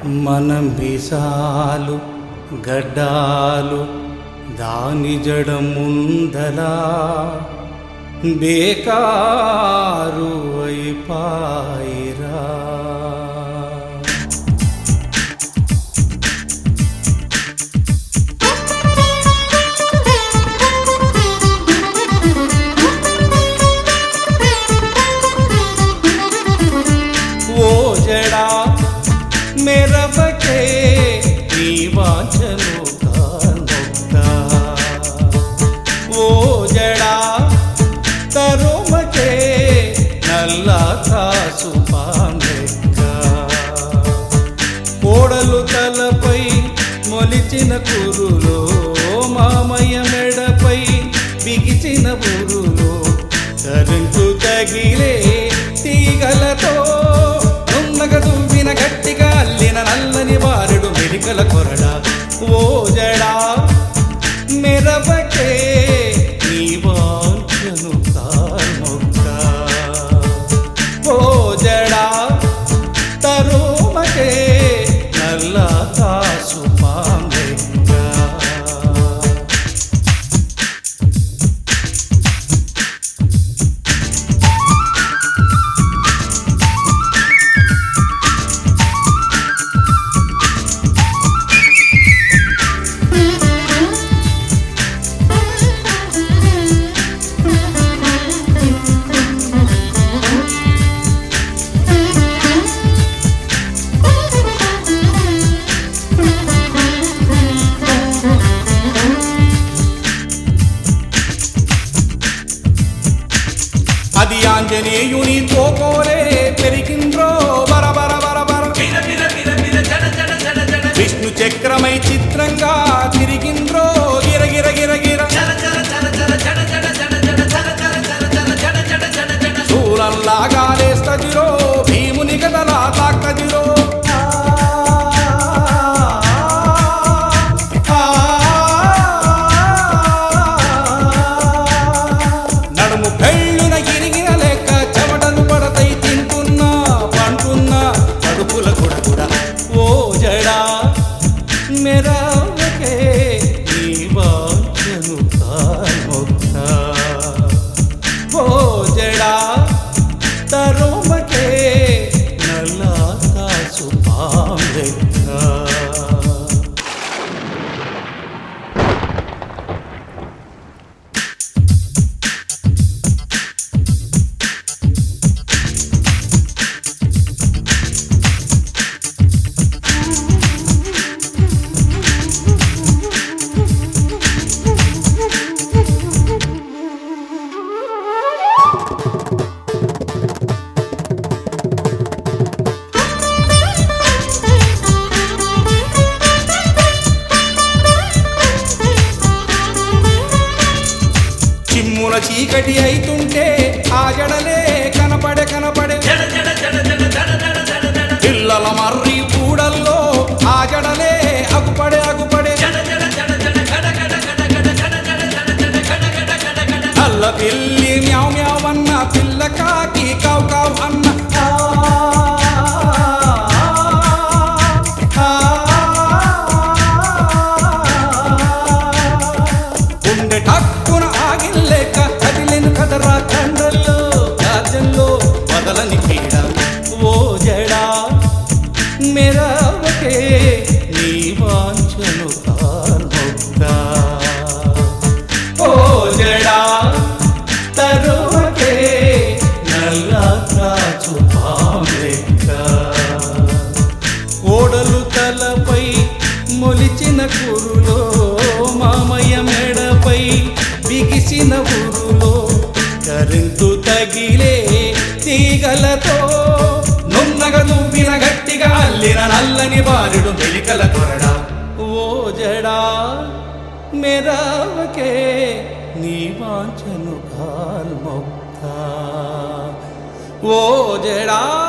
మనం విశాలు గడ్డాలు దాని జడ ముందలా బేకారు అయిపాయిరా ఓ జడా మెరవకే నీ వాంఛను కానొక్కా ఓ జడా తరుమకే నల్ల కాసు పామెక్క కోడలు తలపై మొలిచిన కురులో మామయ్య మెడపై బిగిచిన ఊరులో కరెంటు తగిలే తీగలతో నున్నగ దువ్విన గట్టిగా అల్లిన నల్లని బారుడు మెరికల కొరడా ఓ జడా మెరవకే నీ వాంఛను కామొక్క ఓ జడా తరుమకే నల్ల కాసు పామెక్క అది ఆంజనేయుని తోకోలే పెరిగింద్రో బర బర బర బర విష్ణు చక్రమై చిత్రంగా తిరిగింద్రో గిర గిర గిర గిర శూలంలాగా లేస్తదిరో భీముని కథలా తాక్తదిరో నడుము పెళ్ళున ఇరిగిన లెక్క చెమటలు పడతై తింటున్నా పంటున్నా కడుపుల కూడా కూడా ఓ జడా మెరవకే నీ వాంఛను కామొక్క ఓ జడా తరుమకే నల్ల కాసు పామెక్క చిమ్మున చీకటి అయితుంటే ఆ జడలే కనపడే కనపడే పిల్లల మర్రి పూడల్లో ఆ జడలే అగుపడే అగుపడే నల్ల పిల్లి మ్యావ్ మ్యావ్ అన్న పిల్ల కాకి కావ్ కావ్ అన్న ఆ, ఆ, గుండె టక్కున ఆగిల్లేక కదిలిన కదరా కండల్లో రాజ్యంలో వదలని పీడ ఓ జడా మెరవకే నీ వాంఛను కాల్మొక్కా ఓ జడా తరువకే నల్ల కాచు పామెక్క ఓడలు తలపై మొలిచిన కురులో మామయ్య మెడపై బిగిసిన ఊరులో కరెంటు తగిలే తీగలతో నున్నగ నువ్విన గట్టిగా అల్లిన నల్లని బారుడు మెలికల కొరడా ఓ జడా మెరవకే నీ వాంఛను కాల్మొక్క ఓ జడా